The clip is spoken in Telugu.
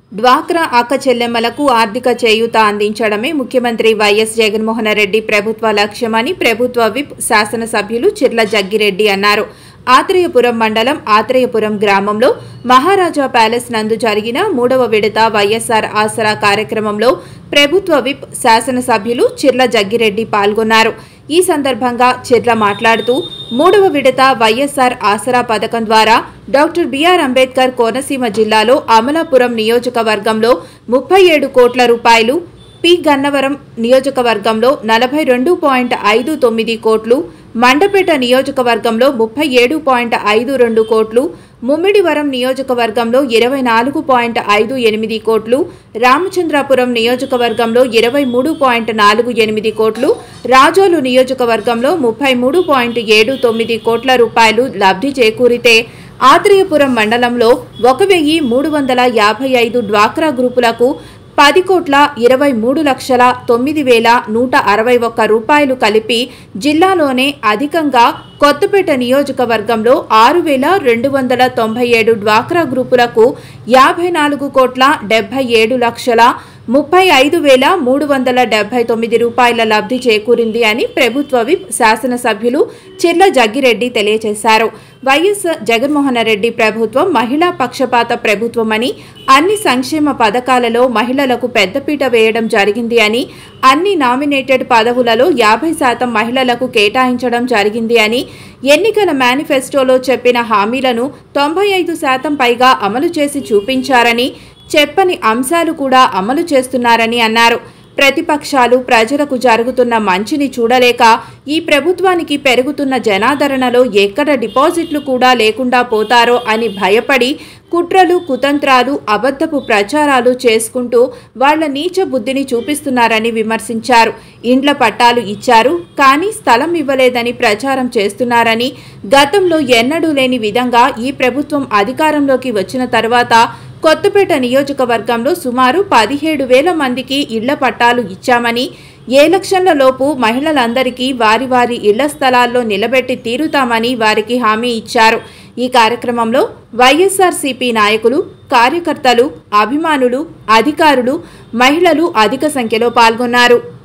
డ్వాక్రా అక్క చెల్లెమ్మలకు ఆర్థిక చేయూత అందించడమే ముఖ్యమంత్రి వైఎస్ జగన్మోహన్ రెడ్డి ప్రభుత్వ లక్ష్యమని ప్రభుత్వ విప్ శాసనసభ్యులు చిర్ల జగ్గిరెడ్డి అన్నారు ఆత్రేయపురం మండలం ఆత్రేయపురం గ్రామంలో మహారాజా ప్యాలెస్ నందు జరిగిన మూడవ విడత వైఎస్ఆర్ ఆసరా కార్యక్రమంలో ప్రభుత్వ విప్ శాసనసభ్యులు చిర్ల జగ్గిరెడ్డి పాల్గొన్నారు ఈ సందర్భంగా చిర్ల మాట్లాడుతూ మూడవ విడత వైఎస్ఆర్ ఆసరా పథకం ద్వారా డాక్టర్ బిఆర్ అంబేద్కర్ కోనసీమ జిల్లాలో అమలాపురం నియోజకవర్గంలో ముప్పై ఏడు కోట్ల రూపాయలు పి గన్నవరం నియోజకవర్గంలో నలభై రెండు పాయింట్ ఐదు తొమ్మిది కోట్లు మండపేట నియోజకవర్గంలో ముప్పై ఏడు పాయింట్ ఐదు రెండు కోట్లు ముమ్మిడివరం నియోజకవర్గంలో ఇరవై నాలుగు పాయింట్ ఐదు ఎనిమిది కోట్లు రామచంద్రాపురం నియోజకవర్గంలో ఇరవై మూడు పాయింట్ నాలుగు ఎనిమిది కోట్లు రాజోలు నియోజకవర్గంలో ముప్పై మూడు పాయింట్ ఏడు తొమ్మిది కోట్ల రూపాయలు లబ్ధి చేకూరితే ఆత్రేయపురం మండలంలో ఒక వెయ్యి మూడు వందల యాభై ఐదు డ్వాక్రా గ్రూపులకు పది కోట్ల ఇరవై మూడు లక్షల తొమ్మిది వేల నూట అరవై ఒక్క రూపాయలు కలిపి జిల్లాలోనే అధికంగా కొత్తపేట నియోజకవర్గంలో ఆరు వేల రెండు వందల తొంభై ఏడు డ్వాక్రా గ్రూపులకు యాభై నాలుగు కోట్ల డెబ్బై ఏడు లక్షల ముప్పై ఐదు వేల మూడు వందల డెబ్బై తొమ్మిది రూపాయల లబ్ధి చేకూరింది అని ప్రభుత్వ విప్ శాసనసభ్యులు చిర్ల జగ్గిరెడ్డి తెలియజేశారు వైఎస్ జగన్మోహన్ రెడ్డి ప్రభుత్వం మహిళా పక్షపాత ప్రభుత్వమని అన్ని సంక్షేమ పథకాలలో మహిళలకు పెద్దపీట వేయడం జరిగింది అని అన్ని నామినేటెడ్ పదవులలో యాభై శాతం మహిళలకు కేటాయించడం జరిగింది అని ఎన్నికల మేనిఫెస్టోలో చెప్పిన హామీలను తొంభై ఐదు శాతం పైగా అమలు చేసి చూపించారని చెప్పని అంశాలు కూడా అమలు చేస్తున్నారని అన్నారు ప్రతిపక్షాలు ప్రజలకు జరుగుతున్న మంచిని చూడలేక ఈ ప్రభుత్వానికి పెరుగుతున్న జనాదరణలో ఎక్కడ డిపాజిట్లు కూడా లేకుండా పోతారో అని భయపడి కుట్రలు కుతంత్రాలు అబద్ధపు ప్రచారాలు చేసుకుంటూ వాళ్ల నీచ బుద్ధిని చూపిస్తున్నారని విమర్శించారు ఇండ్ల పట్టాలు ఇచ్చారు కానీ స్థలం ఇవ్వలేదని ప్రచారం చేస్తున్నారని గతంలో ఎన్నడూ లేని విధంగా ఈ ప్రభుత్వం అధికారంలోకి వచ్చిన తర్వాత కొత్తపేట నియోజకవర్గంలో సుమారు పదిహేడు వేల మందికి ఇళ్ల పట్టాలు ఇచ్చామని ఏ లక్షల లోపు మహిళలందరికీ వారి వారి ఇళ్ల స్థలాల్లో నిలబెట్టి తీరుతామని వారికి హామీ ఇచ్చారు ఈ కార్యక్రమంలో వైఎస్ఆర్సీపీ నాయకులు కార్యకర్తలు అభిమానులు అధికారులు మహిళలు అధిక సంఖ్యలో పాల్గొన్నారు